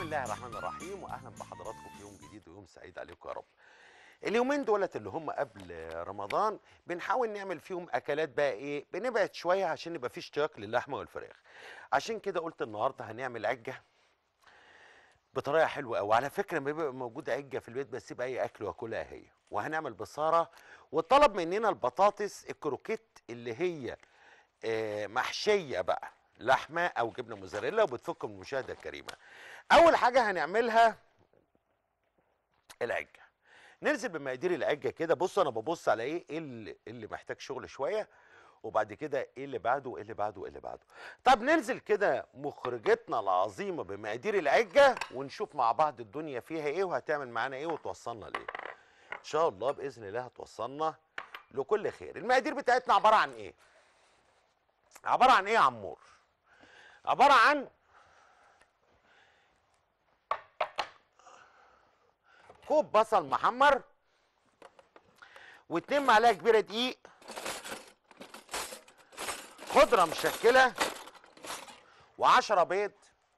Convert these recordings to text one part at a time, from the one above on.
الله الرحمن الرحيم واهلا بحضراتكم في يوم جديد ويوم سعيد عليكم يا رب اليومين دولت اللي هم قبل رمضان بنحاول نعمل فيهم اكلات بقى ايه بنبعد شويه عشان يبقى في اشتياق للحمه والفراخ عشان كده قلت النهارده هنعمل عجه بطريقه حلوه قوي على فكره ما بيبقى موجود عجه في البيت بسيب اي اكل واكلها هي وهنعمل بصاره وطلب مننا البطاطس الكروكيت اللي هي آه، محشيه بقى لحمه او جبنه موزاريلا وبتفك من المشاهده الكريمه اول حاجه هنعملها العجه ننزل بمقادير العجه كده بص انا ببص على ايه ايه اللي, اللي محتاج شغل شويه وبعد كده ايه اللي بعده وايه اللي بعده وايه اللي بعده طب ننزل كده مخرجتنا العظيمه بمقادير العجه ونشوف مع بعض الدنيا فيها ايه وهتعمل معانا ايه وتوصلنا لايه ان شاء الله باذن الله هتوصلنا لكل خير المقادير بتاعتنا عباره عن ايه عباره عن ايه يا عمور عباره عن كوب بصل محمر واتنين معلقه كبيره دقيق خضره مشكله وعشرة بيض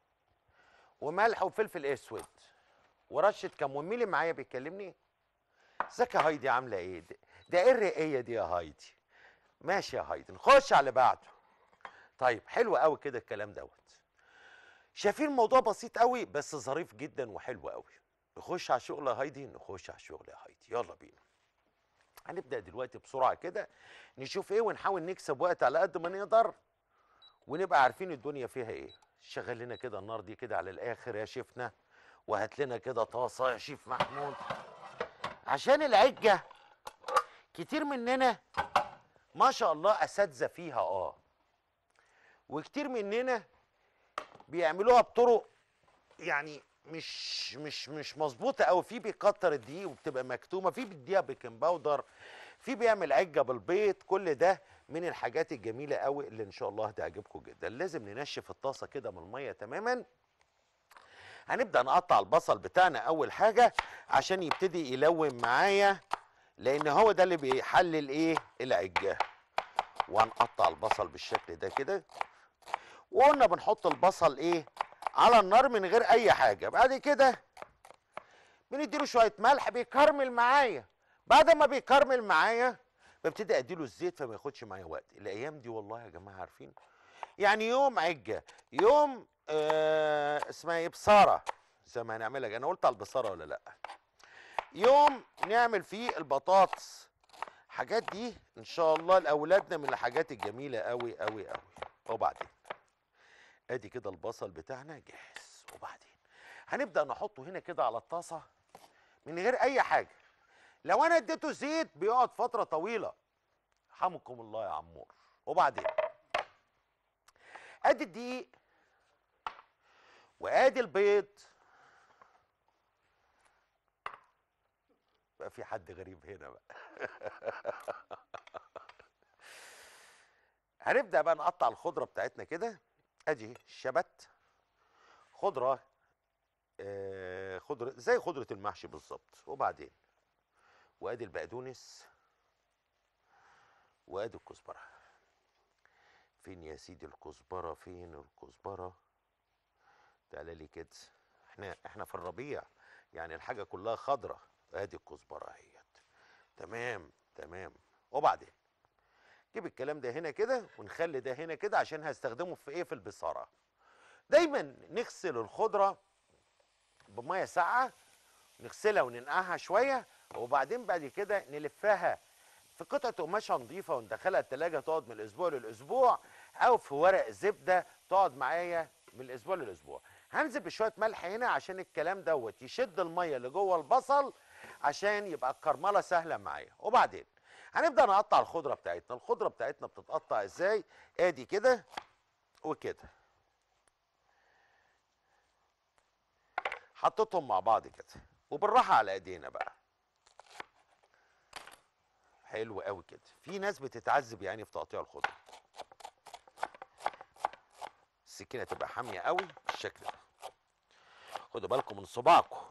وملح وفلفل اسود ورشه كمون مين اللي معايا بيكلمني ازيك يا هايدي عامله ايه ده ده ايه الرقيه دي يا هايدي ماشي يا هايدي نخش على اللي بعده طيب حلو قوي كده الكلام دوت شايفين الموضوع بسيط قوي بس ظريف جدا وحلو قوي نخش على شغل يا هايدي نخش على شغل يا هايدي يلا بينا هنبدا دلوقتي بسرعه كده نشوف ايه ونحاول نكسب وقت على قد ما نقدر ونبقى عارفين الدنيا فيها ايه شغل لنا كده النار دي كده على الاخر يا شيفنا وهات لنا كده طاسه يا شيف محمود عشان العجه كتير مننا ما شاء الله اساتذه فيها اه وكتير مننا بيعملوها بطرق يعني مش مش مش مظبوطه قوي في بيكتر الدقيق وبتبقى مكتومه في بيديها بيكنج باودر في بيعمل عجه بالبيض كل ده من الحاجات الجميله قوي اللي ان شاء الله هتعجبكم جدا لازم ننشف الطاسه كده من الميه تماما هنبدا نقطع البصل بتاعنا اول حاجه عشان يبتدي يلون معايا لان هو ده اللي بيحلل ايه العجه وهنقطع البصل بالشكل ده كده وقلنا بنحط البصل ايه على النار من غير اي حاجه بعد كده بنديله شويه ملح بيكرمل معايا بعد ما بيكرمل معايا ببتدي اديله الزيت فما ياخدش معايا وقت الايام دي والله يا جماعه عارفين يعني يوم عجه يوم آه اسمها ايه بصاره زي ما هنعملها انا قلت على البصاره ولا لا يوم نعمل فيه البطاطس حاجات دي ان شاء الله لاولادنا من الحاجات الجميله قوي قوي قوي وبعدين ادي كده البصل بتاعنا جاهز وبعدين هنبدا نحطه هنا كده على الطاسه من غير اي حاجه لو انا اديته زيت بيقعد فتره طويله حمكم الله يا عمور وبعدين ادي الدقيق وادي البيض بقى في حد غريب هنا بقى هنبدا بقى نقطع الخضره بتاعتنا كده ادي شبت خضره آه خضره زي خضره المحشي بالظبط وبعدين وادي البقدونس وادي الكزبره فين يا سيدي الكزبره فين الكزبره تعالى لي كده احنا احنا في الربيع يعني الحاجه كلها خضره ادي الكزبره اهيت تمام تمام وبعدين جيب الكلام ده هنا كده ونخلي ده هنا كده عشان هستخدمه في ايه في البصاره دايما نغسل الخضره بميه ساقعه نغسلها وننقعها شويه وبعدين بعد كده نلفها في قطعه قماشه نظيفه وندخلها التلاجة تقعد من الاسبوع للاسبوع او في ورق زبده تقعد معايا من الاسبوع للاسبوع هنزل بشويه ملح هنا عشان الكلام دوت يشد الميه اللي جوه البصل عشان يبقى الكرمله سهله معايا وبعدين هنبدا نقطع الخضره بتاعتنا الخضره بتاعتنا بتتقطع ازاي ادي كده وكده حطيتهم مع بعض كده وبالراحه على ايدينا بقى حلو قوي كده في ناس بتتعذب يعني في تقطيع الخضره السكينه تبقى حاميه قوي بالشكل ده خدوا بالكم من صباعكم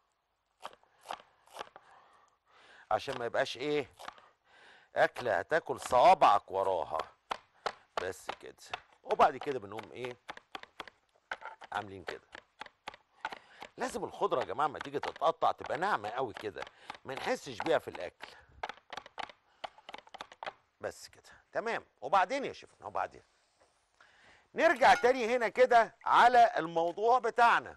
عشان ما يبقاش ايه اكله هتاكل صوابعك وراها بس كده وبعد كده بنقوم ايه عاملين كده لازم الخضره يا جماعه ما تيجي تتقطع تبقى ناعمه قوي كده ما نحسش بيها في الاكل بس كده تمام وبعدين يا شيفنا وبعدين نرجع تاني هنا كده على الموضوع بتاعنا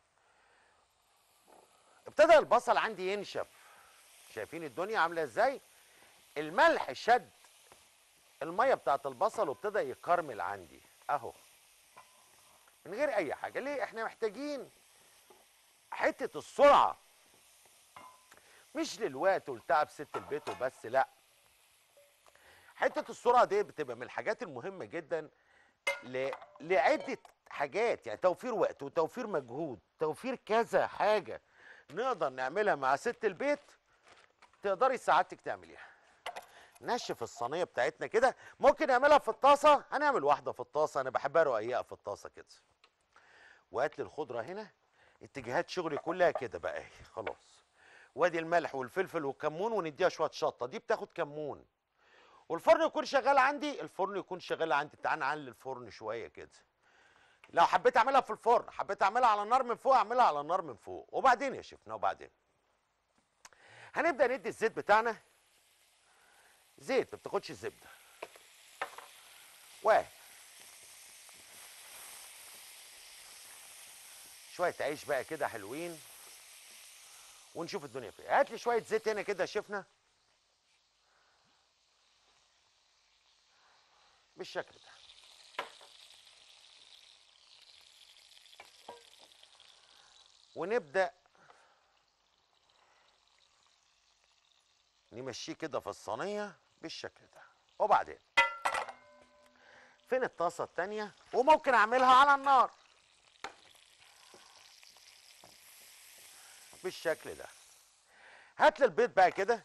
ابتدى البصل عندي ينشف شايفين الدنيا عامله ازاي الملح شد الميه بتاعت البصل وابتدى يكرمل عندي اهو من غير اي حاجه ليه احنا محتاجين حته السرعه مش للوقت والتعب ست البيت وبس لا حته السرعه دي بتبقى من الحاجات المهمه جدا ل... لعده حاجات يعني توفير وقت وتوفير مجهود توفير كذا حاجه نقدر نعملها مع ست البيت تقدري سعادتك تعمليها نشف الصينيه بتاعتنا كده ممكن نعملها في الطاسه هنعمل واحده في الطاسه انا بحبها رقيقه في الطاسه كده وهات لي الخضره هنا اتجاهات شغلي كلها كده بقى اهي خلاص وادي الملح والفلفل والكمون ونديها شويه شطه دي بتاخد كمون والفرن يكون شغال عندي الفرن يكون شغال عندي تعال نعلي الفرن شويه كده لو حبيت اعملها في الفرن حبيت اعملها على النار من فوق اعملها على النار من فوق وبعدين يا شيفنا وبعدين هنبدا ندي الزيت بتاعنا زيت ما بتاخدش الزبده واحد شويه عيش بقى كده حلوين ونشوف الدنيا فيها هات لي شويه زيت هنا كده يا شيفنا بالشكل ده ونبدا نمشيه كده في الصينيه بالشكل ده وبعدين فين الطاسه التانيه وممكن اعملها على النار بالشكل ده هات لي البيض بقى كده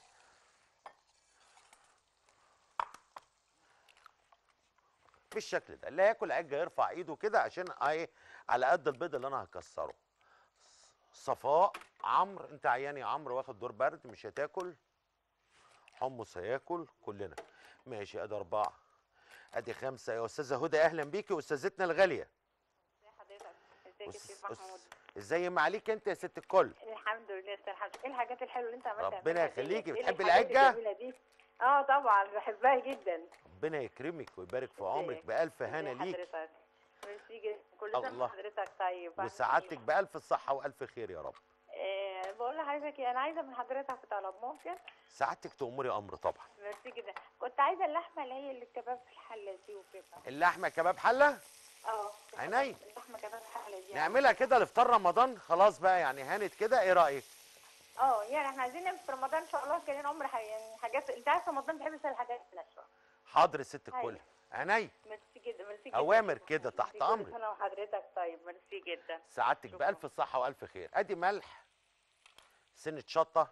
بالشكل ده اللي هياكل عجه يرفع ايده كده عشان ايه على قد البيض اللي انا هكسره صفاء عمرو انت عيان يا عمرو واخد دور برد مش هتاكل حمص هياكل كلنا ماشي ادي اربعه ادي خمسه يا استاذه هدى اهلا بيكي استاذتنا الغاليه ازي حضرتك ازيك يا أس- شيخ أس- محمود ازاي ما عليك انت يا ست الكل الحمد لله استاذ حمد ايه الحاجات الحلوه اللي انت عملتها ربنا قبل كده يخليكي، دي؟ إيه بتحبي الحاجات العجة؟ الجميلة دي اه طبعا بحبها جدا ربنا يكرمك ويبارك في عمرك ازيك؟ بالف هنا ازي ليك حضرتك ميرسي جدا كل سنه الله. وحضرتك طيب وأهلا وسعادتك بيك. بالف الصحه والف خير يا رب آه بقول لحضرتك إيه، انا عايزه من حضرتك في طلب ممكن سعادتك تأمري امر طبعا ميرسي جدا كنت عايزه اللحمه اللي هي اللي كباب في الحله دي وكده اللحمه كباب حله اه عيني. اللحمه كباب في الحله دي نعملها كده لافطار رمضان خلاص بقى يعني هانت كده ايه رايك اه يعني احنا عايزين نعمل في رمضان ان شاء الله كان عمر ح- يعني حاجات انت عارف رمضان بحب يسال الحاجات ناشفه حاضر يا ست الكل أيوة. عيني ميرسي جدا ميرسي جدا أوامر كده تحت ميرسي، أمرك. كل سنه وحضرتك طيب ميرسي جدا سعادتك شكراً. بألف صحة وألف خير أدي ملح سنة شطة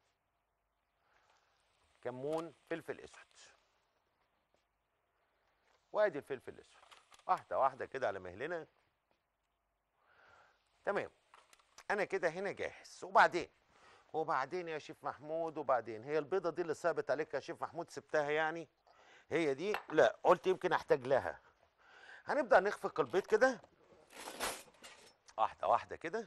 كمون فلفل أسود وأدي الفلفل الأسود واحدة واحدة كده على مهلنا تمام أنا كده هنا جاهز وبعدين وبعدين يا شيف محمود وبعدين هي البيضة دي اللي ثابت عليك يا شيف محمود سبتها يعني هي دي لا قلت يمكن أحتاج لها هنبدأ نخفق البيض كده واحدة واحدة كده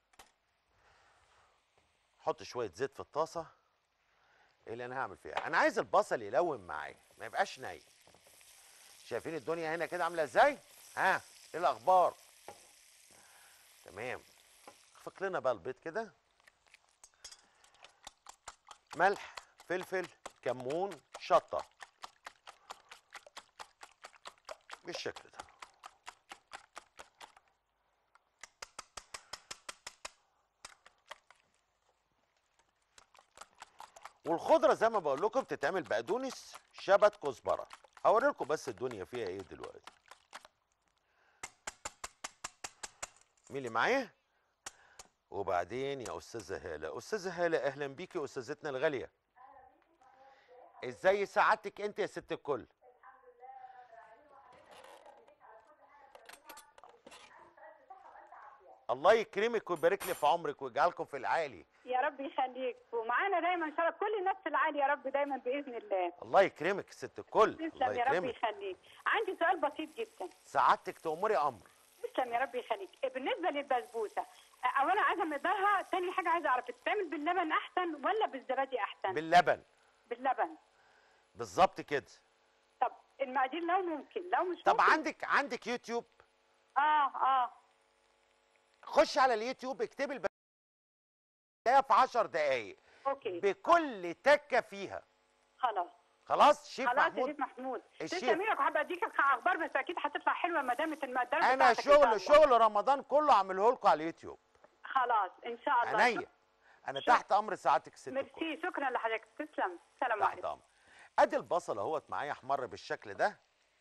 حط شوية زيت في الطاسة ايه اللي انا هعمل فيها انا عايز البصل يلون معايا ما يبقاش ناي شايفين الدنيا هنا كده عاملة ازاي ها ايه الاخبار تمام اخفق لنا بقى البيض كده ملح فلفل كمون شطة بالشكل ده والخضره زي ما بقول لكم بتتعمل بقدونس شبت كزبره هوري لكم بس الدنيا فيها ايه دلوقتي مين اللي معايا وبعدين يا استاذه هاله استاذه هاله اهلا بيكي استاذتنا الغاليه ازاي سعادتك انت يا ست الكل الله يكرمك ويبارك لي في عمرك ويجعلكم في العالي يا رب يخليك ومعانا دايما ان شاء الله كل الناس في العالي يا رب دايما باذن الله الله يكرمك يا ست الكل الله تسلم يا رب يكرمك يخليك عندي سؤال بسيط جدا سعادتك تأمري امر تسلم يا رب يخليك بالنسبه للبسبوسه اولا عايزه مقدارها تاني حاجه عايزه اعرف بتتعمل باللبن احسن ولا بالزبادي احسن باللبن باللبن بالظبط كده طب المقادير لو ممكن لو مش طب ممكن عندك عندك يوتيوب اه اه خش على اليوتيوب اكتبي الب... في 10 دقايق اوكي بكل تكه فيها خلاص خلاص شيف خلاص يا محمود شيف محمود الشيف. تسلم ايدك وحابه اديك اخبار بس اكيد هتطلع حلوه ما دامت المقدار انا بتاعتك إن شاء شغل الله. شغل رمضان كله عامله لكم على اليوتيوب خلاص ان شاء الله عينيا انا شكرا. تحت امر سعادتك الست الكل ميرسي شكرا لحضرتك تسلم سلام تحت عليكم امر ادي البصل اهوت معايا احمر بالشكل ده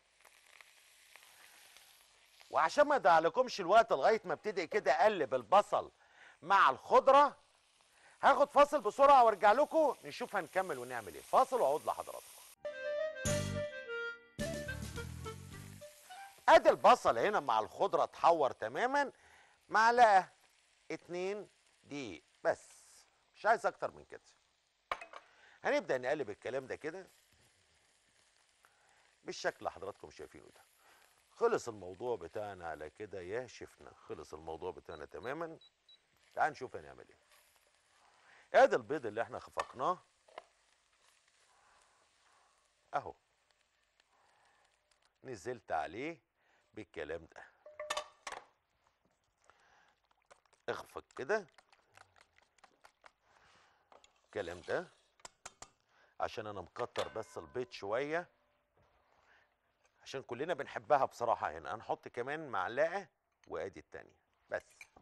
وعشان ما اضيعلكمش الوقت لغايه ما ابتدي كده اقلب البصل مع الخضره هاخد فاصل بسرعه وارجع لكم نشوف هنكمل ونعمل ايه فاصل واعود لحضراتكم ادي البصل هنا مع الخضره اتحور تماما معلقه اتنين دقيق بس مش عايز اكتر من كده هنبدا نقلب الكلام ده كده بالشكل اللي حضراتكم شايفينه ده خلص الموضوع بتاعنا على كده يا شفنا خلص الموضوع بتاعنا تماما تعال نشوف هنعمل ايه ادي البيض اللي احنا خفقناه اهو نزلت عليه بالكلام ده اخفق كده الكلام ده عشان انا مكتر بس البيض شويه عشان كلنا بنحبها بصراحه هنا هنحط كمان معلقه وادي التانية بس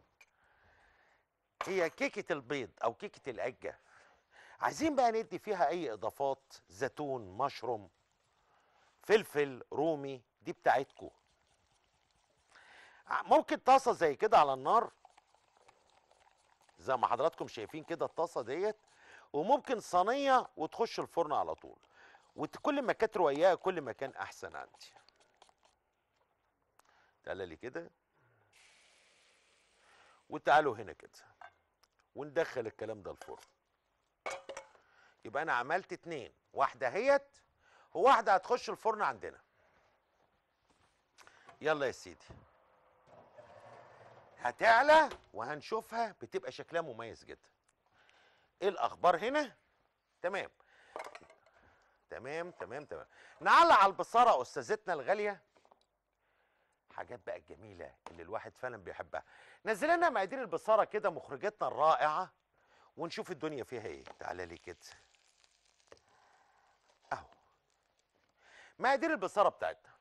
هي كيكه البيض او كيكه العجه عايزين بقى ندي فيها اي اضافات زيتون مشروم فلفل رومي دي بتاعتكم ممكن طاسه زي كده على النار زي ما حضراتكم شايفين كده الطاسه ديت وممكن صينيه وتخش الفرن على طول وكل ما كانت رقيقه كل ما كان احسن عندي تعالى لي كده وتعالوا هنا كده وندخل الكلام ده الفرن يبقى انا عملت اتنين واحده هيت وواحده هتخش الفرن عندنا يلا يا سيدي هتعلى وهنشوفها بتبقى شكلها مميز جدا ايه الاخبار هنا تمام تمام تمام تمام نعلق على البصاره استاذتنا الغاليه حاجات بقى الجميله اللي الواحد فعلا بيحبها نزل لنا مقادير البصاره كده مخرجتنا الرائعه ونشوف الدنيا فيها ايه تعالى لي كده اهو مقادير البصاره بتاعتنا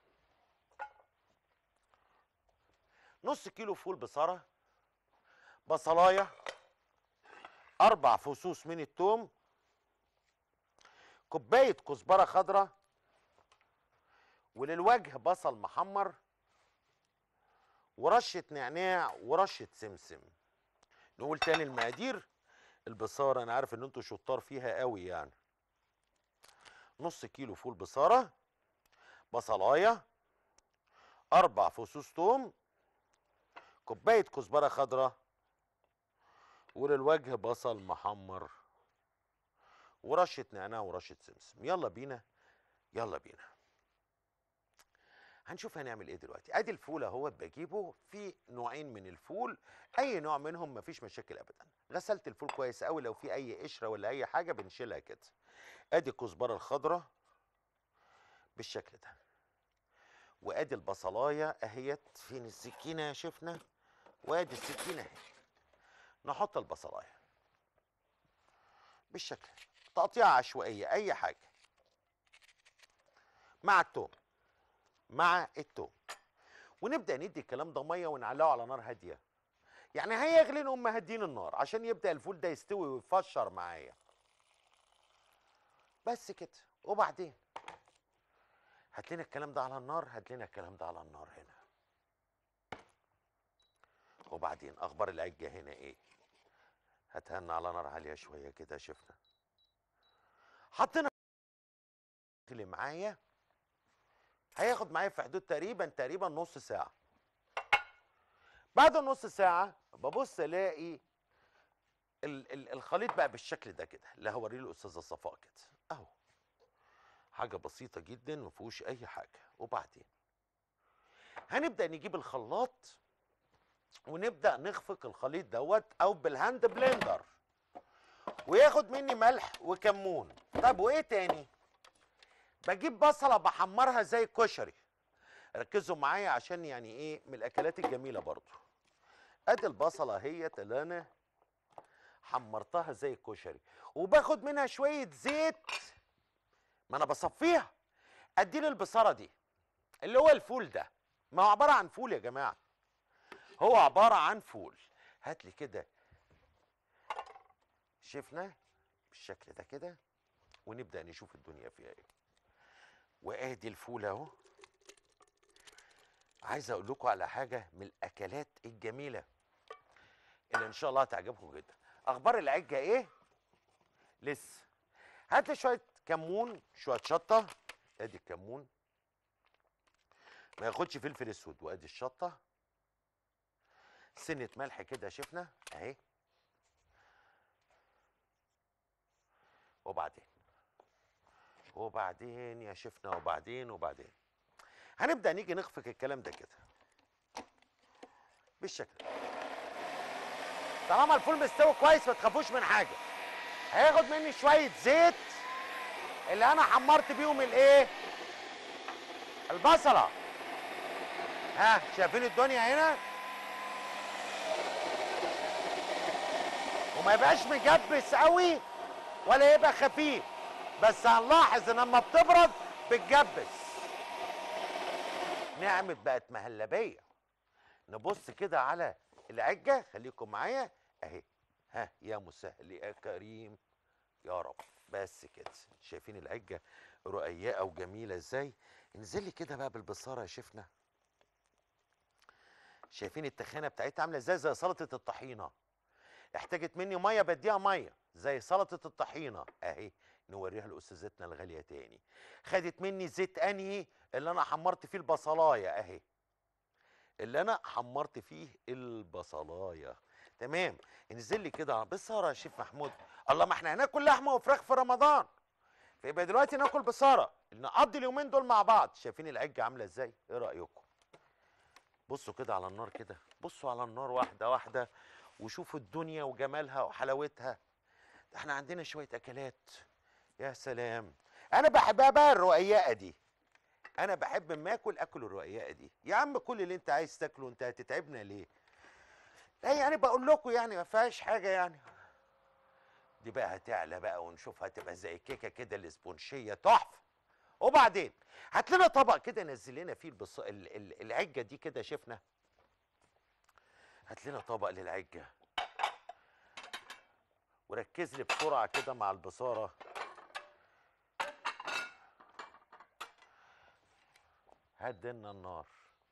نص كيلو فول بصاره بصلايه اربع فصوص من التوم كوبايه كزبره خضراء وللوجه بصل محمر ورشه نعناع ورشه سمسم نقول تاني المقادير البصاره انا عارف ان انتوا شطار فيها قوي يعني نص كيلو فول بصاره بصلايه اربع فصوص توم كوبايه كزبره خضراء وللوجه بصل محمر ورشه نعناع ورشه سمسم يلا بينا يلا بينا هنشوف هنعمل ايه دلوقتي ادي الفول اهوت بجيبه في نوعين من الفول اي نوع منهم مفيش مشاكل ابدا غسلت الفول كويس قوي لو في اي قشره ولا اي حاجه بنشيلها كده ادي الكزبره الخضراء بالشكل ده وادي البصلايه اهيت فين السكينه يا شفنا وادي السكينه اهي نحط البصلايه بالشكل تقطيع عشوائيه اي حاجه مع التوم مع التوم ونبدا ندي الكلام ده ميه ونعلقه على نار هاديه يعني هيغلي نقوم مهدين النار عشان يبدا الفول ده يستوي ويفشر معايا بس كده وبعدين هات لنا الكلام ده على النار هات لنا الكلام ده على النار هنا وبعدين اخبار العجه هنا ايه هتهنى على نار عاليه شويه كده شفنا حطينا اللي معايا هياخد معايا في حدود تقريبا تقريبا نص ساعه بعد النص ساعه ببص الاقي ال ال الخليط بقى بالشكل ده كده اللي هوريه الاستاذه صفاء كده اهو حاجه بسيطه جدا ما فيهوش اي حاجه وبعدين هنبدا نجيب الخلاط ونبدا نخفق الخليط دوت او بالهاند بلندر وياخد مني ملح وكمون طب وايه تاني بجيب بصله بحمرها زي الكشري ركزوا معايا عشان يعني ايه من الاكلات الجميله برضو ادي البصله هيت اللي انا حمرتها زي الكشري وباخد منها شويه زيت ما انا بصفيها ادي البصاره دي اللي هو الفول ده ما هو عباره عن فول يا جماعه هو عباره عن فول هات لي كده شفنا بالشكل ده كده ونبدا نشوف الدنيا فيها ايه وادي الفول اهو عايز اقول لكم على حاجه من الاكلات الجميله اللي ان شاء الله هتعجبكم جدا اخبار العجه ايه لسه هات لي شويه كمون شويه شطه ادي الكمون ما ياخدش فلفل اسود وادي الشطه سنه ملح كده شفنا اهي وبعدين وبعدين يا شفنا وبعدين وبعدين هنبدا نيجي نخفق الكلام ده كده بالشكل ده. طالما الفول مستوي كويس ما تخافوش من حاجه هياخد مني شويه زيت اللي انا حمرت بيهم الايه البصله ها شايفين الدنيا هنا وما يبقاش مجبس قوي ولا يبقى خفيف بس هنلاحظ ان لما بتبرد بتجبس نعمت بقت مهلبيه نبص كده على العجه خليكم معايا اهي ها يا مسهل يا كريم يا رب بس كده شايفين العجه رقيقه وجميله ازاي انزل لي كده بقى بالبصاره يا شفنا شايفين التخانه بتاعتها عامله ازاي زي سلطه الطحينه احتاجت مني ميه بديها ميه زي سلطه الطحينه اهي نوريها لاستاذتنا الغاليه تاني خدت مني زيت انهي اللي انا حمرت فيه البصلايه اهي اللي انا حمرت فيه البصلايه تمام انزل لي كده على بصاره يا شيف محمود الله ما احنا هناكل لحمه وفراخ في رمضان فيبقى دلوقتي ناكل بصاره نقضي اليومين دول مع بعض شايفين العجه عامله ازاي ايه رايكم بصوا كده على النار كده بصوا على النار واحده واحده وشوفوا الدنيا وجمالها وحلاوتها ده احنا عندنا شويه اكلات يا سلام انا بحبها بقى الرقيقه دي انا بحب اما اكل اكل الرقيقه دي يا عم كل اللي انت عايز تاكله انت هتتعبنا ليه لا يعني بقول لكم يعني ما فيهاش حاجه يعني دي بقى هتعلى بقى ونشوفها تبقى زي كيكه كده الاسبونشيه تحفه وبعدين هات لنا طبق كده نزل لنا فيه البص... ال... ال... العجه دي كده شفنا هات لنا طبق للعجه وركز لي بسرعه كده مع البصاره هدنا النار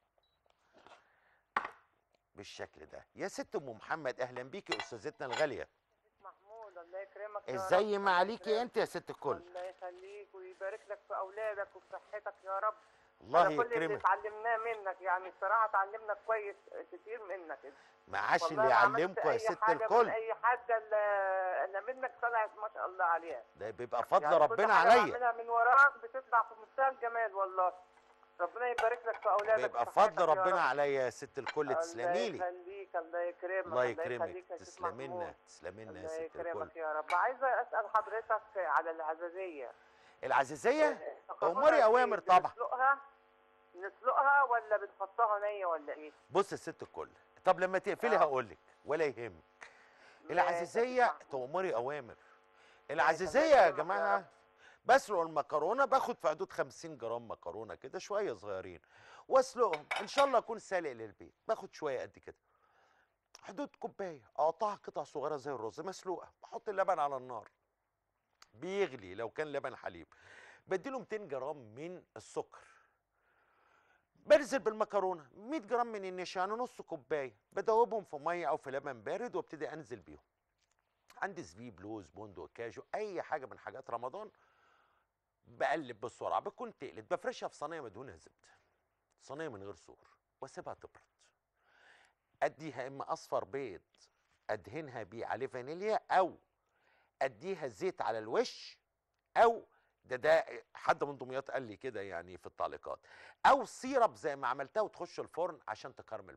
بالشكل ده يا ست ام محمد اهلا بيكي استاذتنا الغاليه محمود الله يكرمك يا ازاي رب. ما عليكي انت يا ست الكل الله يخليك ويبارك لك في اولادك وفي صحتك يا رب الله أنا كل اللي يكرمك اتعلمناه منك يعني الصراحه اتعلمنا كويس كتير منك ما عاش والله اللي ما عملت يعلمكم يا أي ست حاجة من الكل اي حد الا الا منك طلعت ما شاء الله عليها ده بيبقى فضل يعني كل ربنا حاجة عليا بعملها من وراك بتطلع في منتهى الجمال والله ربنا يبارك لك في اولادك بيبقى وفي صحتك فضل يا ربنا رب. عليا يا ست الكل تسلمي لي الله يخليك الله يكرمك الله يكرمك يخليك يا شيخ تسلمي لنا محمود. تسلمي لنا يا الله ست يكرمك الكل يا رب عايزه اسال حضرتك على العزازيه العزيزيه تاخدها اموري إيه؟ اوامر طبعا نسلقها نسلقها ولا بنحطها نيه ولا ايه بص يا ست الكل طب لما تقفلي آه. هقول لك ولا يهمك العزيزيه تأمري اوامر العزيزيه الله يا يكرمك يا جماعه رب. بسلق المكرونه باخد في حدود 50 جرام مكرونه كده شويه صغيرين واسلقهم ان شاء الله اكون سالق للبيت باخد شويه قد كده حدود كوبايه اقطعها قطع صغيره زي الرز مسلوقه بحط اللبن على النار بيغلي لو كان لبن حليب بديله 200 جرام من السكر بنزل بالمكرونه 100 جرام من النشا يعني نص كوبايه بدوبهم في ميه او في لبن بارد وابتدي انزل بيهم عندي زبيب لوز بندق كاجو اي حاجه من حاجات رمضان بقلب بسرعه بكون تقلت بفرشها في صينيه مدهونه زبده صينيه من غير سور واسيبها تبرد اديها اما اصفر بيض ادهنها بيه عليه فانيليا او اديها زيت على الوش او ده ده حد من دمياط قال لي كده يعني في التعليقات او سيرب زي ما عملتها وتخش الفرن عشان تكرمل معايا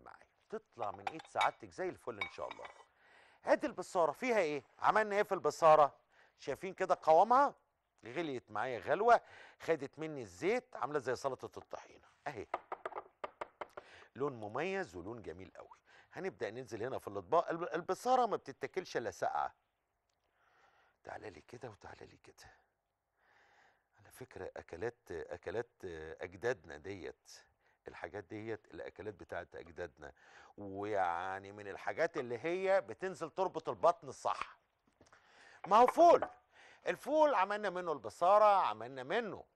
تطلع من ايد سعادتك زي الفل ان شاء الله ادي البصاره فيها ايه عملنا ايه في البصاره شايفين كده قوامها غليت معايا غلوه خدت مني الزيت عامله زي سلطه الطحينه اهي لون مميز ولون جميل قوي هنبدا ننزل هنا في الاطباق الب- البصاره ما بتتاكلش الا ساقعه تعالى لي كده وتعالى لي كده على فكره اكلات اكلات اجدادنا ديت الحاجات ديت الاكلات بتاعت اجدادنا ويعني من الحاجات اللي هي بتنزل تربط البطن الصح ما هو فول الفول عملنا منه البصاره عملنا منه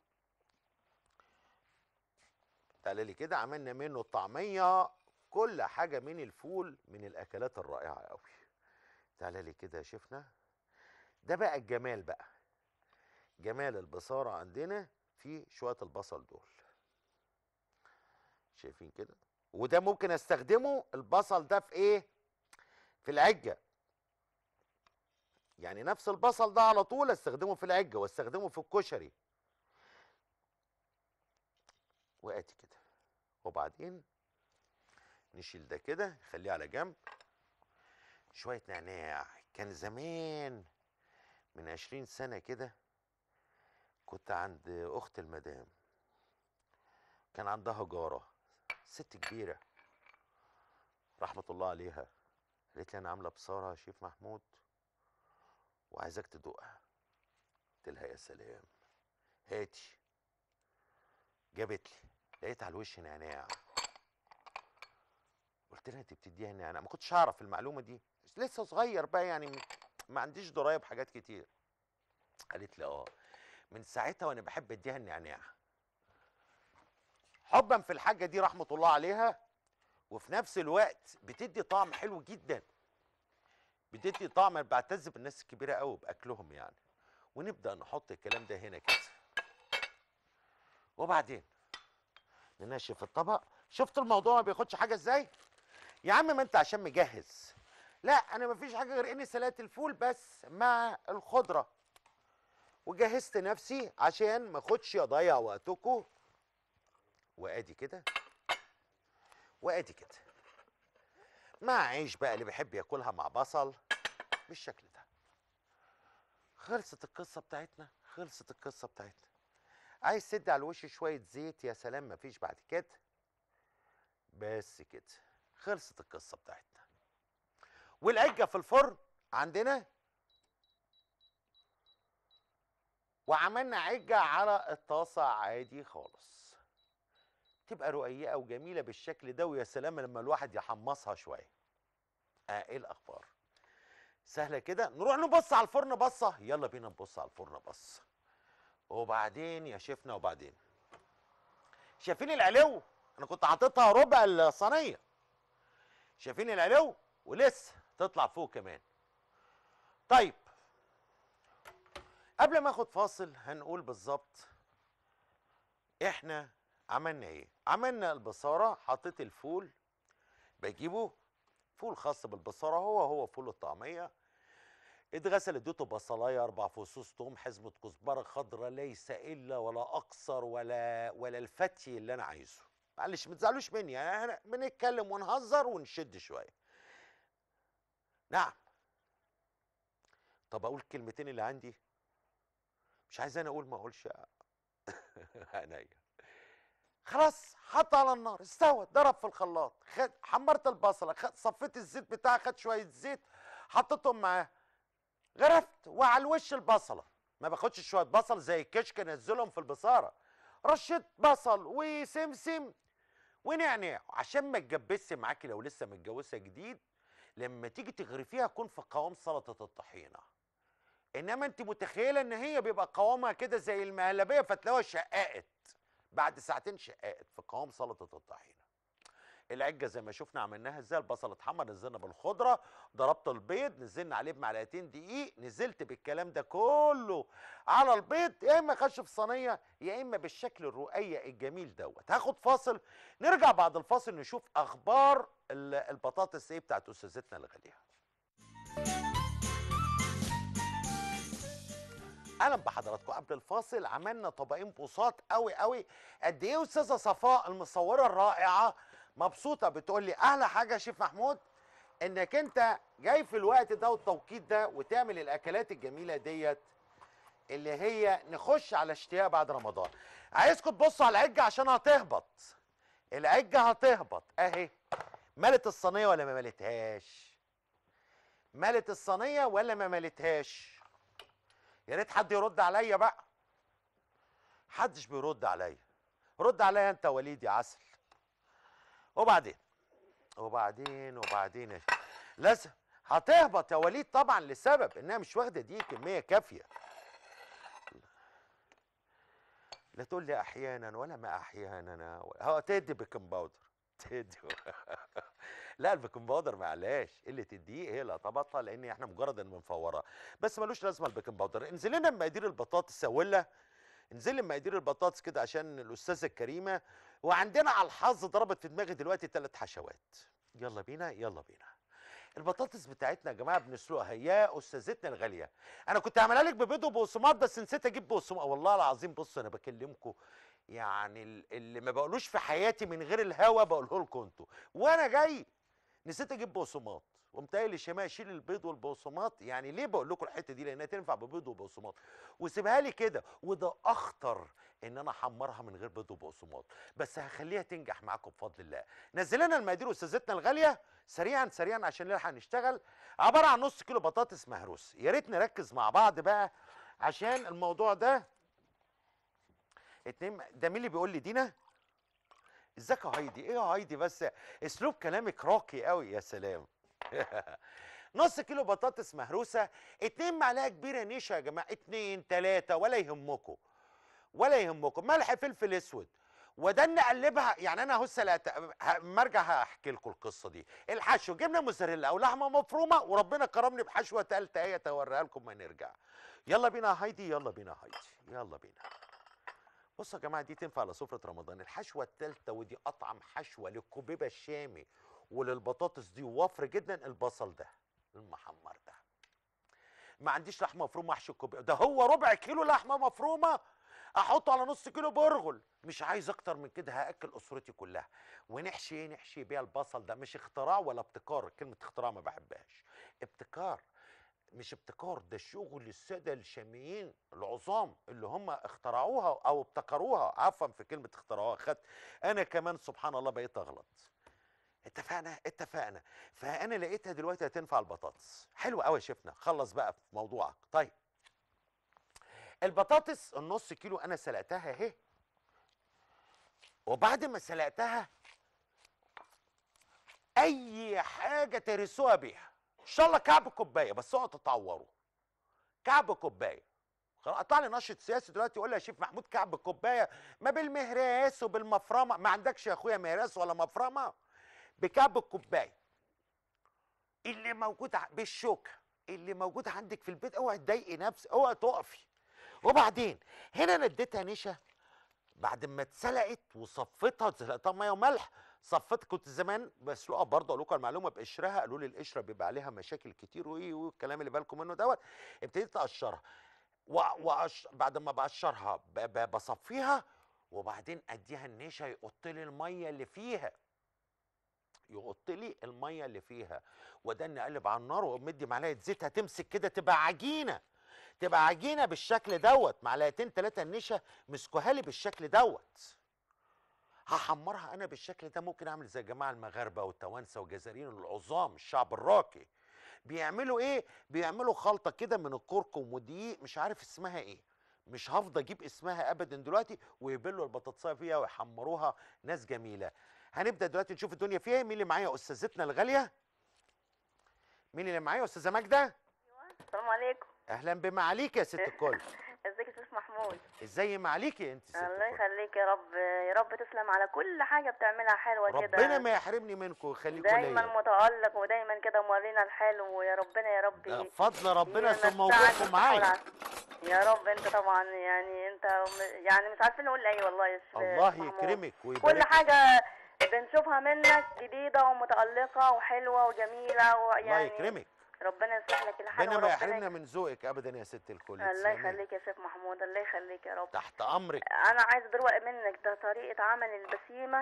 تعالى لي كده عملنا منه الطعميه كل حاجه من الفول من الاكلات الرائعه قوي تعالى لي كده يا شيفنا ده بقى الجمال بقى جمال البصاره عندنا في شويه البصل دول شايفين كده وده ممكن استخدمه البصل ده في ايه في العجه يعني نفس البصل ده على طول استخدمه في العجه واستخدمه في الكشري وادي كده وبعدين نشيل ده كده نخليه على جنب شويه نعناع كان زمان من عشرين سنه كده كنت عند اخت المدام كان عندها جاره ست كبيره رحمه الله عليها قالت لي انا عامله بصاره يا شيف محمود وعايزاك تدوقها قلت لها يا سلام هاتي جابت لي لقيت على الوش نعناع قلت لها انت بتديها نعناع ما كنتش اعرف المعلومه دي لسه صغير بقى يعني م- ما عنديش درايه بحاجات كتير قالت لي اه من ساعتها وانا بحب اديها النعناع حبا في الحاجه دي رحمه الله عليها وفي نفس الوقت بتدي طعم حلو جدا بتدي طعم أنا بعتز بالناس الكبيره قوي باكلهم يعني ونبدا نحط الكلام ده هنا كده وبعدين ننشف الطبق شفت الموضوع ما بياخدش حاجه ازاي يا عم ما انت عشان مجهز لا انا ما فيش حاجه غير اني سلقت الفول بس مع الخضره وجهزت نفسي عشان ما اخدش اضيع وقتكم وادي كده وادي كده مع عيش بقى اللي بيحب ياكلها مع بصل بالشكل ده خلصت القصه بتاعتنا خلصت القصه بتاعتنا عايز تدي على الوش شويه زيت يا سلام مفيش بعد كده بس كده خلصت القصه بتاعتنا والعجه في الفرن عندنا وعملنا عجه على الطاسه عادي خالص تبقى رقيقه وجميله بالشكل ده ويا سلام لما الواحد يحمصها شويه اه ايه الاخبار سهله كده نروح نبص على الفرن بصه يلا بينا نبص على الفرن بصه وبعدين يا شيفنا وبعدين شايفين العلو انا كنت حاططها ربع الصينيه شايفين العلو ولسه تطلع فوق كمان طيب قبل ما اخد فاصل هنقول بالظبط احنا عملنا ايه عملنا البصاره حطيت الفول بجيبه فول خاص بالبصاره هو هو فول الطعميه اتغسل اديته بصلايه اربع فصوص توم حزمه كزبره خضراء ليس الا ولا اقصر ولا ولا الفتي اللي انا عايزه معلش ما تزعلوش مني يعني احنا بنتكلم ونهزر ونشد شويه نعم طب اقول الكلمتين اللي عندي مش عايز انا اقول ما اقولش عينيا خلاص حط على النار استوى ضرب في الخلاط خد حمرت البصله خد صفيت الزيت بتاعها خد شويه زيت حطيتهم معاه غرفت وعلى الوش البصله ما باخدش شويه بصل زي الكشك انزلهم في البصاره رشيت بصل وسمسم ونعناع عشان ما تجبسش معاكي لو لسه متجوزه جديد لما تيجي تغرفيها تكون في قوام سلطه الطحينه انما انت متخيله ان هي بيبقى قوامها كده زي المهلبيه فتلاقوها شققت بعد ساعتين شققت في قوام سلطه الطحينه العجه زي ما شفنا عملناها ازاي البصل اتحمر نزلنا بالخضره ضربت البيض نزلنا عليه بمعلقتين دقيق نزلت بالكلام ده كله على البيض يا اما خش في صينيه يا اما بالشكل الرقيق الجميل دوت هاخد فاصل نرجع بعد الفاصل نشوف اخبار ال- البطاطس ايه بتاعت استاذتنا الغاليه اهلا بحضراتكم قبل الفاصل عملنا طبقين بوصات قوي قوي قد ايه استاذه صفاء المصوره الرائعه مبسوطه بتقول لي احلى حاجه يا شيف محمود انك انت جاي في الوقت ده والتوقيت ده وتعمل الاكلات الجميله ديت اللي هي نخش على اشتياق بعد رمضان عايزكم تبصوا على العجه عشان هتهبط العجه هتهبط اهي ملت الصينيه ولا ما ملتهاش ملت الصينيه ولا ما ملتهاش يا ريت حد يرد عليا بقى حدش بيرد عليا رد عليا انت يا وليد يا عسل وبعدين وبعدين وبعدين يا ش- لازم هتهبط يا وليد طبعا لسبب انها مش واخده دي كميه كافيه لا تقول لي احيانا ولا ما احيانا هو تدي بيكنج باودر تدي لا البيكنج باودر معلش قله الدقيق هي اللي هتبطها لان احنا مجرد ان بنفورها بس ملوش لازمه البيكنج باودر انزل لنا بمقادير البطاطس يا ولا انزل لي بمقادير البطاطس كده عشان الاستاذه الكريمه وعندنا على الحظ ضربت في دماغي دلوقتي ثلاث حشوات يلا بينا يلا بينا البطاطس بتاعتنا يا جماعه بنسلقها يا استاذتنا الغاليه انا كنت هعملها لك ببيض وبقسماط بس نسيت اجيب بقسماط والله العظيم بص انا بكلمكم يعني ال- اللي ما بقولوش في حياتي من غير الهوا بقوله لكم انتوا وانا جاي نسيت اجيب بقسماط قمت قايل لشيماء شيل البيض والبقسماط يعني ليه بقول لكم الحته دي لانها تنفع ببيض وبقسماط وسيبها لي كده وده اخطر ان انا احمرها من غير بيض وبقسماط بس هخليها تنجح معاكم بفضل الله نزل لنا المقادير استاذتنا الغاليه سريعا سريعا عشان نلحق نشتغل عباره عن نص كيلو بطاطس مهروس يا ريت نركز مع بعض بقى عشان الموضوع ده اتنين ده مين اللي بيقول لي دينا ازيك يا هايدي ايه يا هايدي بس اسلوب كلامك راقي قوي يا سلام نص كيلو بطاطس مهروسه اتنين معلقه كبيره نشا يا جماعه اتنين تلاته ولا يهمكم ولا يهمكم ملح فلفل اسود وده نقلبها يعني انا اهو سلقت ه- اما ارجع هحكي لكم القصه دي الحشو جبنه موزاريلا او لحمه مفرومه وربنا كرمني بحشوه تالته ايه اوريها لكم ما نرجع يلا بينا يا هايدي يلا بينا يا هايدي يلا بينا بصوا يا جماعه دي تنفع لسفره رمضان الحشوه الثالثه ودي اطعم حشوه للكوبيبه الشامي وللبطاطس دي وفر جدا البصل ده المحمر ده ما عنديش لحمه مفرومه احشي الكوبيبه ده هو ربع كيلو لحمه مفرومه احطه على نص كيلو برغل مش عايز اكتر من كده هاكل اسرتي كلها ونحشي ايه نحشي بيها البصل ده مش اختراع ولا ابتكار كلمه اختراع ما بحبهاش ابتكار مش ابتكار ده شغل الساده الشاميين العظام اللي هم اخترعوها او ابتكروها عفوا في كلمه اخترعوها خدت انا كمان سبحان الله بقيت اغلط اتفقنا اتفقنا فانا لقيتها دلوقتي هتنفع البطاطس حلو قوي شفنا خلص بقى في موضوعك طيب البطاطس النص كيلو انا سلقتها اهي وبعد ما سلقتها اي حاجه ترسوها بيها ان شاء الله كعب كوبايه بس اوعوا تتعوروا كعب كوبايه خلاص قطع لي نشط سياسي دلوقتي يقول لي يا شيف محمود كعب كوبايه ما بالمهراس وبالمفرمه ما عندكش يا اخويا مهراس ولا مفرمه بكعب الكوبايه اللي موجود ع- بالشوكه اللي موجود عندك في البيت اوعي تضايقي نفسك اوعي تقفي وبعدين هنا انا اديتها نشا بعد ما اتسلقت وصفتها سلقتها ميه وملح صفت كنت زمان بسلقها برضه اقول لكم المعلومه بقشرها قالوا لي القشره بيبقى عليها مشاكل كتير وايه والكلام اللي بالكم منه دوت ابتديت اقشرها و... وأش... بعد ما بقشرها ب... ب... بصفيها وبعدين اديها النشا يقط لي الميه اللي فيها يقط لي الميه اللي فيها وده نقلب على النار ومدي معلقه زيت هتمسك كده تبقى عجينه تبقى عجينه بالشكل دوت معلقتين ثلاثه النشا مسكوها لي بالشكل دوت هحمرها انا بالشكل ده ممكن اعمل زي الجماعه المغاربه والتوانسه والجزائريين العظام الشعب الراقي بيعملوا ايه بيعملوا خلطه كده من الكركم والدقيق مش عارف اسمها ايه مش هفضل اجيب اسمها ابدا دلوقتي ويبلوا البطاطسايه فيها ويحمروها ناس جميله هنبدا دلوقتي نشوف الدنيا فيها إيه. مين اللي معايا استاذتنا الغاليه مين اللي معايا استاذه ماجده السلام عليكم اهلا بمعاليك يا ست الكل ازيك يا شيخ محمود ازاي معاليكي انت ست الله الكل يخليك يا رب يا رب تسلم على كل حاجه بتعملها حلوه كده ربنا ما يحرمني منكم ويخليكم دايما ليا متالق ودايما كده مورينا الحلو ويا ربنا يا رب ده فضل ربنا يمتعك ثم وجودكم بالصحة معايا والعافية. يا رب انت طبعا يعني انت م- يعني مش عارفين نقول ايه والله يا شيخ الله محمود. يكرمك كل ويبارك حاجه بنشوفها منك جديده ومتالقه وحلوه وجميله الله ويعني يكرمك ربنا يصلح لك الحال ربنا ما وربنا يحرمنا من ذوقك ابدا يا ست الكل الله تسلمي. يخليك يا شيخ محمود الله يخليك يا رب تحت امرك انا عايزه دلوقتي منك ده طريقه عمل البسيمه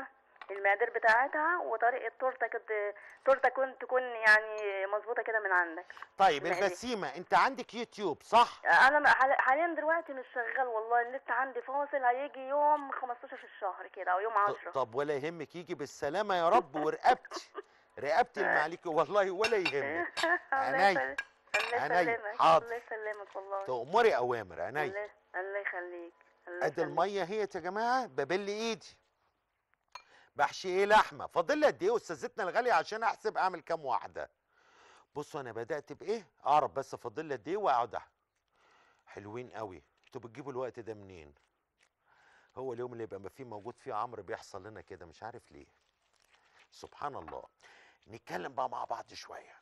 المقادير بتاعتها وطريقه تورته كده تورته كنت تكون يعني مظبوطه كده من عندك طيب المقادير. البسيمه انت عندك يوتيوب صح انا م- حال- حاليا دلوقتي مش شغال والله النت عندي فاصل هيجي يوم 15 في الشهر كده او يوم ط- 10 طب ولا يهمك يجي بالسلامه يا رب ورقبتي رقبتي اللي عليكي والله ولا يهمك الله عينيا. يسلمك الله عينيا. يسلمك حاضر. الله يسلمك والله تأمري اوامر عينيا الله الله يخليك الله ادي يخليك. الميه هي يا جماعه ببل ايدي بحشي ايه لحمه فاضل لي قد ايه استاذتنا الغاليه عشان احسب اعمل كام واحده بصوا انا بدات بايه اعرف بس فاضل لي قد ايه واقعد أح- حلوين قوي انتوا بتجيبوا الوقت ده منين هو اليوم اللي يبقى فيه موجود فيه عمرو بيحصل لنا كده مش عارف ليه سبحان الله نتكلم بقى مع بعض شويه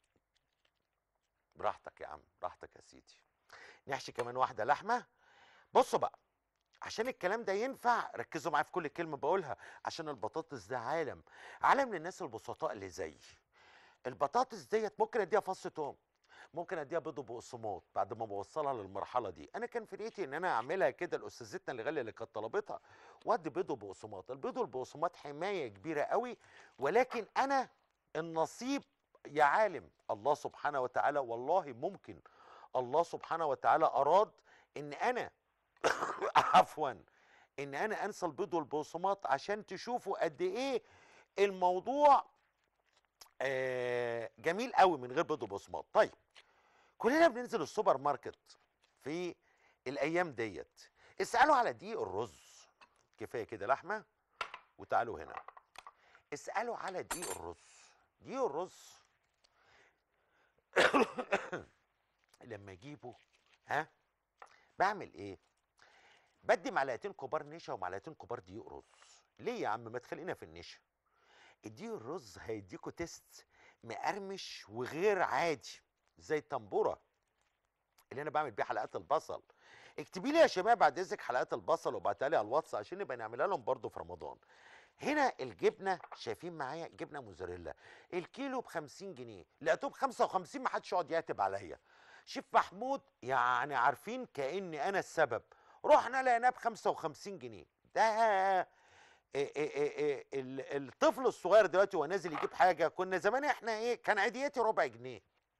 براحتك يا عم براحتك يا سيدي نحشي كمان واحده لحمه بصوا بقى عشان الكلام ده ينفع ركزوا معايا في كل كلمه بقولها عشان البطاطس ده عالم عالم للناس البسطاء اللي زيي البطاطس ديت ممكن اديها فص توم ممكن اديها بيض وبقسماط بعد ما بوصلها للمرحله دي انا كان في نيتي ان انا اعملها كده لاستاذتنا اللي غاليه اللي كانت طلبتها وادي بيض وبقسماط البيض والبقسماط حمايه كبيره قوي ولكن انا النصيب يا عالم الله سبحانه وتعالى والله ممكن الله سبحانه وتعالى اراد ان انا عفوا ان انا انسى البيض والبقسماط عشان تشوفوا قد ايه الموضوع آه، جميل قوي من غير بيض وبقسماط طيب كلنا بننزل السوبر ماركت في الايام ديت اسالوا على دقيق الرز كفايه كده لحمه وتعالوا هنا اسالوا على دقيق الرز دقيق الرز لما اجيبه ها بعمل ايه بدي معلقتين كبار نشا ومعلقتين كبار دقيق رز ليه يا عم ما تخلينا في النشا الدقيق الرز هيديكوا تيست مقرمش وغير عادي زي التنبوره اللي انا بعمل بيه حلقات البصل اكتبي لي يا شباب بعد اذنك حلقات البصل وابعتها لي على الواتس عشان نبقى نعملها لهم برضه في رمضان هنا الجبنه شايفين معايا جبنه موزاريلا الكيلو ب 50 جنيه لقيتوه ب 55 ما حدش يقعد يعتب عليا شيف محمود يعني عارفين كاني انا السبب رحنا لقيناه ب 55 جنيه ده إيه إيه إيه إيه ال- الطفل الصغير دلوقتي وهو نازل يجيب حاجه كنا زمان احنا ايه كان عيديتي ربع جنيه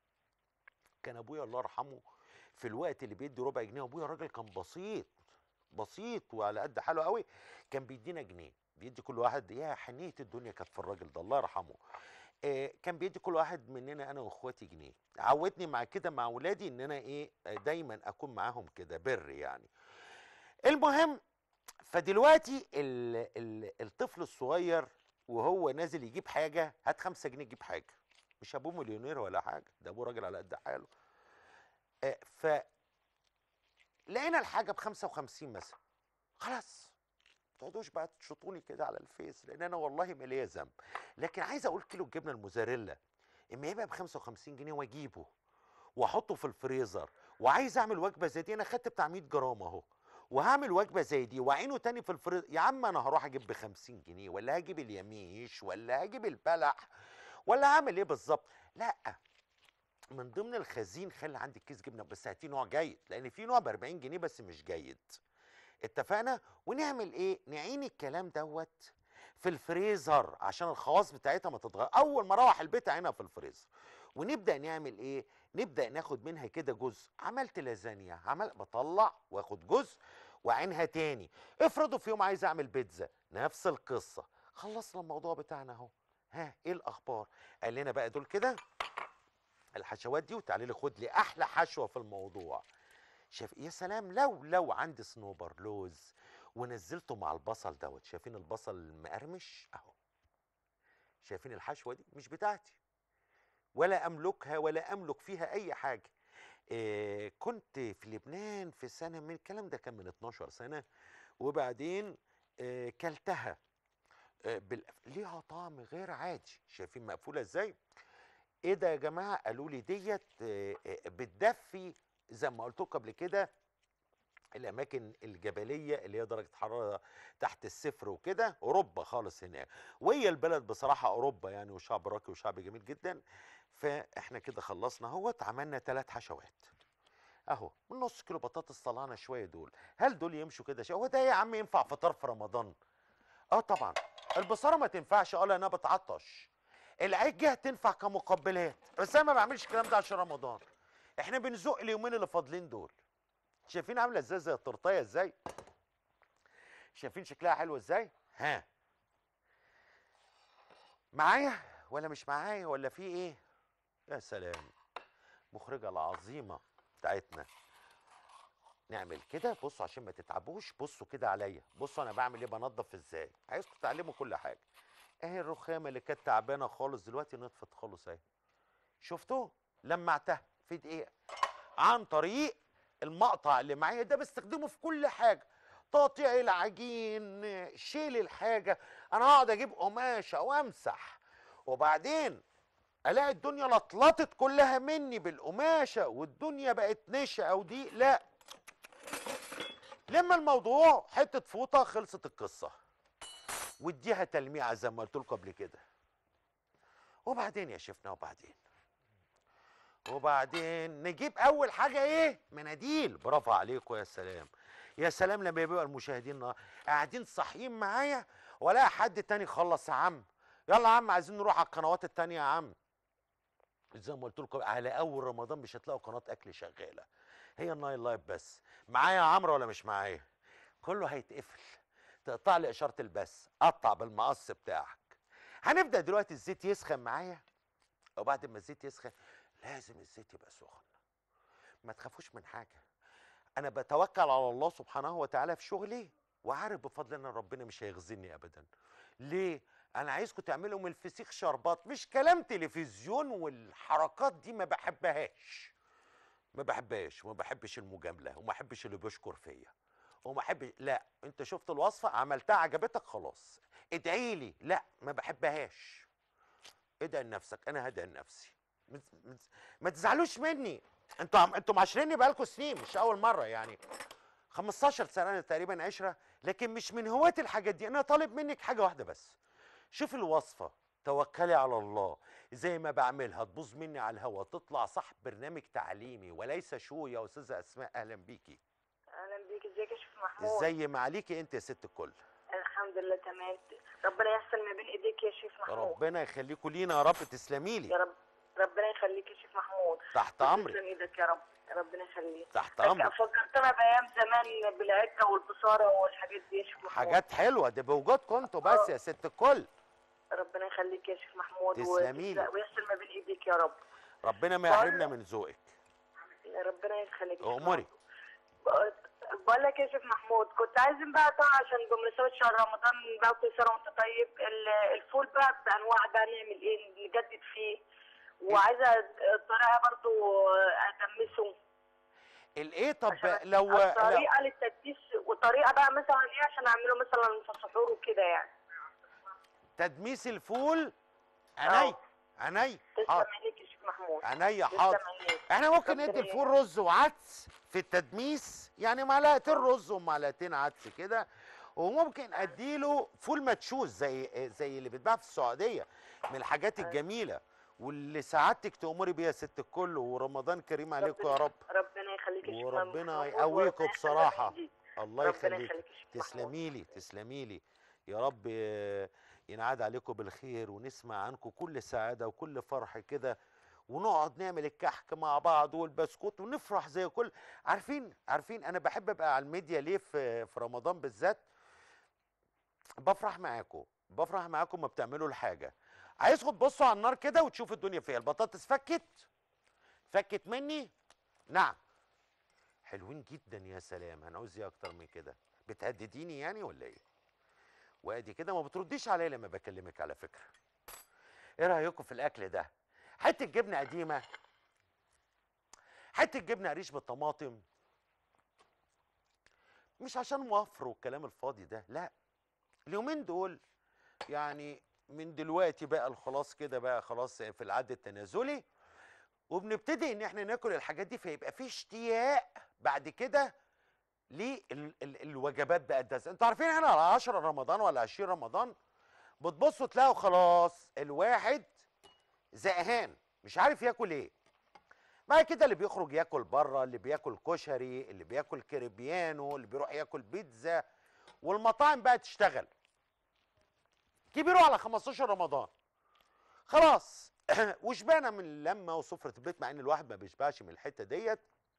كان ابويا الله يرحمه في الوقت اللي بيدي ربع جنيه ابويا راجل كان بسيط بسيط وعلى قد حاله قوي كان بيدينا جنيه بيدي كل واحد يا حنيه الدنيا كانت في الراجل ده الله يرحمه آه، كان بيدي كل واحد مننا انا واخواتي جنيه عودني مع كده مع ولادي ان انا ايه آه، دايما اكون معاهم كده بر يعني المهم فدلوقتي ال ال الطفل الصغير وهو نازل يجيب حاجه هات خمسة جنيه يجيب حاجه مش ابوه مليونير ولا حاجه ده ابوه راجل على قد حاله آه، ف لقينا الحاجه ب 55 مثلا خلاص ما تقعدوش بقى تشطوني كده على الفيس لان انا والله ما ليا ذنب لكن عايز اقول كيلو الجبنه الموزاريلا اما يبقى ب 55 جنيه واجيبه واحطه في الفريزر وعايز اعمل وجبه زي دي انا خدت بتاع 100 جرام اهو وهعمل وجبه زي دي واعينه تاني في الفريزر يا عم انا هروح اجيب ب 50 جنيه ولا هجيب اليميش ولا هجيب البلح ولا هعمل ايه بالظبط لا من ضمن الخزين خلي عندك كيس جبنه بس هاتيه نوع جيد لان في نوع ب 40 جنيه بس مش جيد اتفقنا ونعمل ايه نعين الكلام دوت في الفريزر عشان الخواص بتاعتها ما تتغير اول ما اروح البيت اعينها في الفريزر ونبدا نعمل ايه نبدا ناخد منها كده جزء عملت لازانيا عمل بطلع واخد جزء واعينها تاني افرضوا في يوم عايز اعمل بيتزا نفس القصه خلصنا الموضوع بتاعنا اهو ها ايه الاخبار قال لنا بقى دول كده الحشوات دي وتعالي لي خد لي احلى حشوه في الموضوع شايف يا سلام لو لو عندي صنوبر لوز ونزلته مع البصل دوت شايفين البصل المقرمش اهو شايفين الحشوه دي مش بتاعتي ولا املكها ولا املك فيها اي حاجه إيه كنت في لبنان في سنه من الكلام ده كان من 12 سنه وبعدين إيه كلتها إيه بال... ليها طعم غير عادي شايفين مقفوله ازاي ايه ده يا جماعه قالوا لي ديت إيه إيه بتدفي زي ما قلت لكم قبل كده الاماكن الجبليه اللي هي درجه حراره تحت الصفر وكده اوروبا خالص هناك وهي البلد بصراحه اوروبا يعني وشعب راقي وشعب جميل جدا فاحنا كده خلصنا اهوت عملنا ثلاث حشوات اهو من نص كيلو بطاطس طلعنا شويه دول هل دول يمشوا كده شويه هو ده يا عم ينفع فطار في رمضان اه طبعا البصاره ما تنفعش اه لانها بتعطش العجه تنفع كمقبلات بس انا ما بعملش الكلام ده عشان رمضان احنا بنزق اليومين اللي فاضلين دول شايفين عامله ازاي زي التورتيه ازاي شايفين شكلها حلو ازاي ها معايا ولا مش معايا ولا في ايه يا سلام مخرجه العظيمه بتاعتنا نعمل كده بصوا عشان ما تتعبوش بصوا كده عليا بصوا انا بعمل ايه بنضف ازاي عايزكم تتعلموا كل حاجه اهي الرخامه اللي كانت تعبانه خالص دلوقتي نطفت خالص اهي شفتوا لمعتها في دقيقه عن طريق المقطع اللي معايا ده بستخدمه في كل حاجه تقطيع العجين شيل الحاجه انا هقعد اجيب قماشه وامسح وبعدين الاقي الدنيا لطلطت كلها مني بالقماشه والدنيا بقت نشا او دي لا لما الموضوع حته فوطه خلصت القصه واديها تلميعه زي ما قلت لكم قبل كده وبعدين يا شفنا وبعدين وبعدين نجيب اول حاجه ايه مناديل برافو عليكم يا سلام يا سلام لما يبقى المشاهدين قاعدين صاحيين معايا ولا حد تاني خلص يا عم يلا يا عم عايزين نروح على القنوات التانية يا عم زي ما قلت لكم على اول رمضان مش هتلاقوا قناه اكل شغاله هي النايل لايف بس معايا يا عمرو ولا مش معايا كله هيتقفل تقطع لي اشاره البث قطع بالمقص بتاعك هنبدا دلوقتي الزيت يسخن معايا وبعد ما الزيت يسخن لازم الزيت يبقى سخن ما تخافوش من حاجه انا بتوكل على الله سبحانه وتعالى في شغلي وعارف بفضل ان ربنا مش هيخزني ابدا ليه انا عايزكم تعملوا من الفسيخ شربات مش كلام تلفزيون والحركات دي ما بحبهاش ما بحبهاش وما بحبش المجامله وما بحبش اللي بيشكر فيا وما بحبش لا انت شفت الوصفه عملتها عجبتك خلاص ادعي لي لا ما بحبهاش ادعي لنفسك انا هدعي لنفسي ما- ما- ما تزعلوش مني انتوا عم... انتوا معاشريني بقالكم سنين مش اول مره يعني 15 سنه تقريبا عشره لكن مش من هواة الحاجات دي انا طالب منك حاجه واحده بس شوف الوصفه توكلي على الله زي ما بعملها تبوظ مني على الهوا تطلع صح برنامج تعليمي وليس شو يا استاذه اسماء اهلا بيكي اهلا بيك ازيك يا شيخ محمود ازاي ما عليكي انت يا ست الكل الحمد لله تمام ربنا يحسن ما بين ايديك يا شيخ محمود ربنا يخليكوا لينا يا رب تسلمي يا لي رب ربنا يخليك يا شيخ محمود تحت امرك تسلم ايدك يا رب ربنا يخليك تحت امرك فكرتنا بايام زمان بالعكه والبصاره والحاجات دي يا شيخ محمود حاجات حلوه دي بوجودكم انتوا بس يا ست الكل ربنا يخليك يا شيخ محمود تسلمي لي. وتسلم- ويحسن ما بين ايديك يا رب ربنا ما بقول- يحرمنا من ذوقك يا ربنا يخليك يا شيخ اموري محمود. بقول- بقول لك يا شيخ محمود كنت عايزين بقى طبعا عشان بمناسبة شهر رمضان بقى كل سنة وانت طيب ال- الفول بقى بأنواع بقى نعمل ايه نجدد فيه وعايزة الطريقة برضو أدمسه الايه طب عشان لو لو الطريقة للتدبيس وطريقة بقى مثلا ايه عشان أعمله مثلا في السحور وكده يعني تدميس الفول عيني آه. عيني تسلم حاضر عينيك يا شيخ محمود عينيا تسلم حاضر عينيك احنا ممكن ربنا ندي يعينك. الفول رز وعدس في التدميس يعني معلقتين رز ومعلقتين عدس كده وممكن اديله فول مدشوش زي زي اللي بيتباع في السعوديه من الحاجات الجميله واللي سعادتك تأمري بيها يا ست الكل ورمضان كريم عليكم يا رب ربنا يخليك يا شيخ وربنا محمود يقويكم وربنا بصراحة. يخليك. الله ربنا يخليك يخليك يا شيخ محمود. تسلمي لي تسلمي لي يا رب آه، ينعاد عليكم بالخير ونسمع عنكم كل سعادة وكل فرح كده ونقعد نعمل الكحك مع بعض والبسكوت ونفرح زي كل عارفين عارفين انا بحب ابقى على الميديا ليه في في رمضان بالذات بفرح معاكم بفرح معاكم ما بتعملوا الحاجه عايزكم تبصوا على النار كده وتشوفوا الدنيا فيها البطاطس فكت فكت مني نعم حلوين جدا يا سلام هنعوز ايه اكتر من كده بتهدديني يعني ولا ايه وادي كده ما بترديش عليا لما بكلمك على فكره ايه رايكم في الاكل ده حته جبنه قديمه حته جبنه قريش بالطماطم مش عشان موفر والكلام الفاضي ده لا اليومين دول يعني من دلوقتي بقى خلاص كده بقى خلاص في العد التنازلي وبنبتدي ان احنا ناكل الحاجات دي فيبقى في اشتياق بعد كده للوجبات بقى الدسمه انتوا عارفين احنا على 10 رمضان ولا 20 رمضان بتبصوا تلاقوا خلاص الواحد زهقان مش عارف ياكل ايه بعد كده اللي بيخرج ياكل بره اللي بياكل كشري اللي بياكل كريبيانو اللي بيروح ياكل بيتزا والمطاعم بقى تشتغل كبيره على 15 رمضان خلاص وشبعنا من اللمه وسفره البيت مع ان الواحد ما بيشبعش من الحته ديت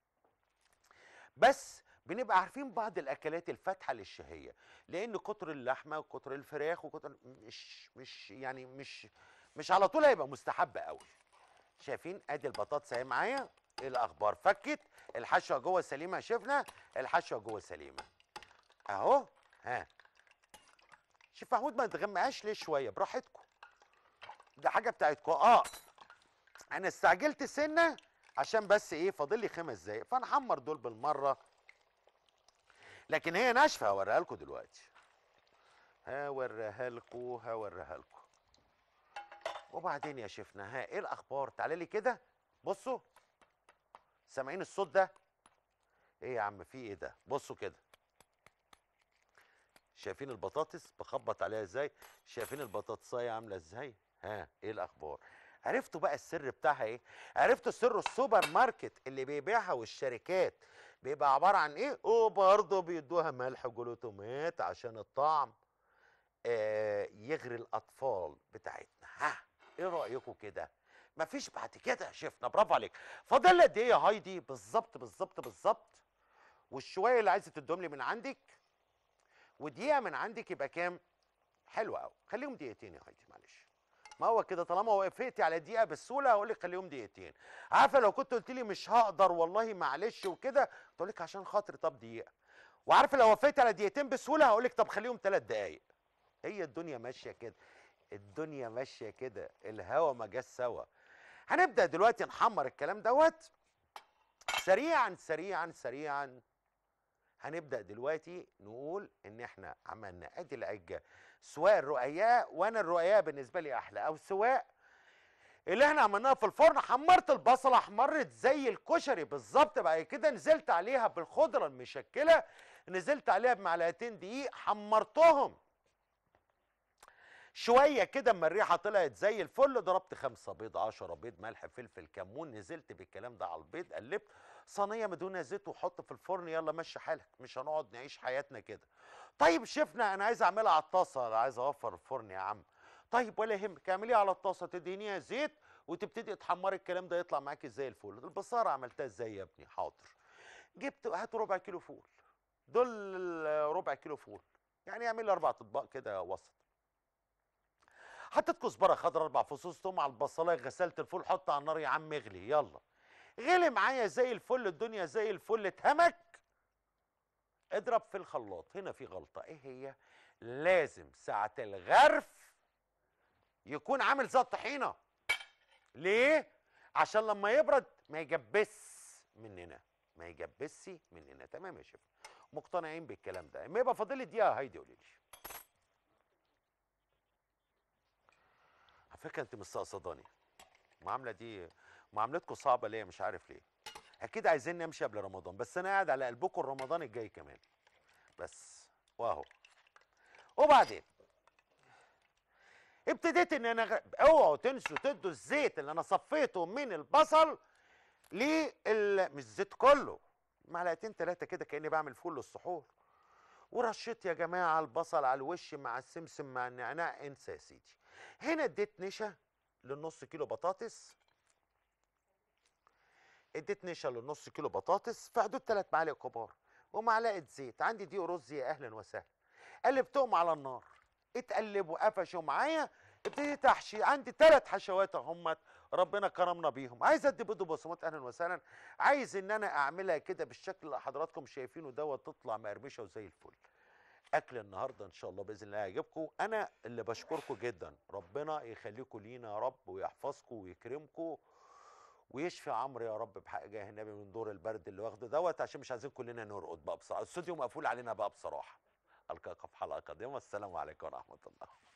بس بنبقى عارفين بعض الاكلات الفاتحه للشهيه لان كتر اللحمه وكتر الفراخ وكتر مش مش يعني مش مش على طول هيبقى مستحب قوي شايفين ادي البطاطس اهي معايا ايه الاخبار فكت الحشوه جوه سليمه شفنا الحشوه جوه سليمه اهو ها شوف محمود ما تغمقهاش ليه شويه براحتكم ده حاجه بتاعتكم اه انا استعجلت سنه عشان بس ايه فاضل لي خمس دقايق فنحمر دول بالمره لكن هي ناشفه هوريها لكم دلوقتي هوريها لكم هوريها لكم وبعدين يا شيفنا ها ايه الاخبار تعالى لي كده بصوا سامعين الصوت ده ايه يا عم في ايه ده بصوا كده شايفين البطاطس بخبط عليها ازاي شايفين البطاطسايه عامله ازاي ها ايه الاخبار عرفتوا بقى السر بتاعها ايه عرفتوا سر السوبر ماركت اللي بيبيعها والشركات بيبقى عباره عن ايه وبرضه بيدوها ملح وجلوتومات عشان الطعم آه يغري الاطفال بتاعتنا ها ايه رايكم كده مفيش بعد كده شفنا برافو عليك فاضل لي قد ايه يا هايدي بالظبط بالظبط بالظبط والشويه اللي عايزه تدوم لي من عندك ودقيقه من عندك يبقى كام حلو قوي خليهم دقيقتين يا هايدي معلش ما هو كده طالما وافقتي على دقيقه بالسهوله هقول لك خليهم دقيقتين عارفه لو كنت قلت لي مش هقدر والله معلش وكده تقول لك عشان خاطري طب دقيقه وعارفه لو وافقتي على دقيقتين بسهوله هقول لك طب خليهم ثلاث دقايق هي الدنيا ماشيه كده الدنيا ماشيه كده الهوا ما جاش سوا هنبدا دلوقتي نحمر الكلام دوت سريعا سريعا سريعا هنبدا دلوقتي نقول ان احنا عملنا ادي العجه سواء الرقياء وانا الرقياء بالنسبه لي احلى او سواء اللي احنا عملناها في الفرن حمرت البصله احمرت زي الكشري بالظبط بعد كده نزلت عليها بالخضره المشكله نزلت عليها بمعلقتين دقيق حمرتهم شويه كده اما الريحه طلعت زي الفل ضربت خمسة بيض عشرة بيض ملح فلفل كمون نزلت بالكلام ده على البيض قلبت صينيه بدون زيت وحط في الفرن يلا مشي حالك مش هنقعد نعيش حياتنا كده طيب شفنا انا عايز اعملها على الطاسه انا عايز اوفر الفرن يا عم طيب ولا يهمك اعمليها على الطاسه تدهنيها زيت وتبتدي تحمري الكلام ده يطلع معاكي زي الفل البصاره عملتها ازاي يا ابني حاضر جبت هات ربع كيلو فول دول ربع كيلو فول يعني اعملي اربع اطباق كده وسط حطيت كزبره خضراء اربع فصوص توم على البصلايه غسلت الفول حط على النار يا عم اغلي يلا غلي معايا زي الفل الدنيا زي الفل اتهمك اضرب في الخلاط هنا في غلطه ايه هي لازم ساعه الغرف يكون عامل زي الطحينه ليه عشان لما يبرد ما يجبس مننا ما يجبسش مننا تمام يا شيخ مقتنعين بالكلام ده اما يبقى فاضل لي دقيقه هايدي قولي لي على فكره انت مستقصداني المعامله دي معاملتكم صعبه ليه مش عارف ليه اكيد عايزين نمشي قبل رمضان بس انا قاعد على قلبكم رمضان الجاي كمان بس واهو وبعدين ابتديت ان انا غ... اوعوا تنسوا تدوا الزيت اللي انا صفيته من البصل لل مش الزيت كله معلقتين ثلاثه كده كاني بعمل فول للسحور ورشيت يا جماعه البصل على الوش مع السمسم مع النعناع انسى يا سيدي هنا اديت نشا للنص كيلو بطاطس اديت نشا للنص كيلو بطاطس في حدود ثلاث معالق كبار ومعلقه زيت عندي دي رز يا اهلا وسهلا قلبتهم على النار اتقلبوا قفشوا معايا ابتديت احشي عندي ثلاث حشوات اهمت ربنا كرمنا بيهم عايز ادي بيض وبصمات اهلا وسهلا عايز ان انا اعملها كده بالشكل اللي حضراتكم شايفينه دوت تطلع مقرمشه وزي الفل اكل النهارده ان شاء الله باذن الله يعجبكم انا اللي بشكركم جدا ربنا يخليكم لينا يا رب ويحفظكم ويكرمكم ويشفي عمرو يا رب بحق جاه النبي من دور البرد اللي واخده دوت عشان مش عايزين كلنا نرقد بقى بصراحه الاستوديو مقفول علينا بقى بصراحه القاكم في حلقه قادمه السلام عليكم ورحمه الله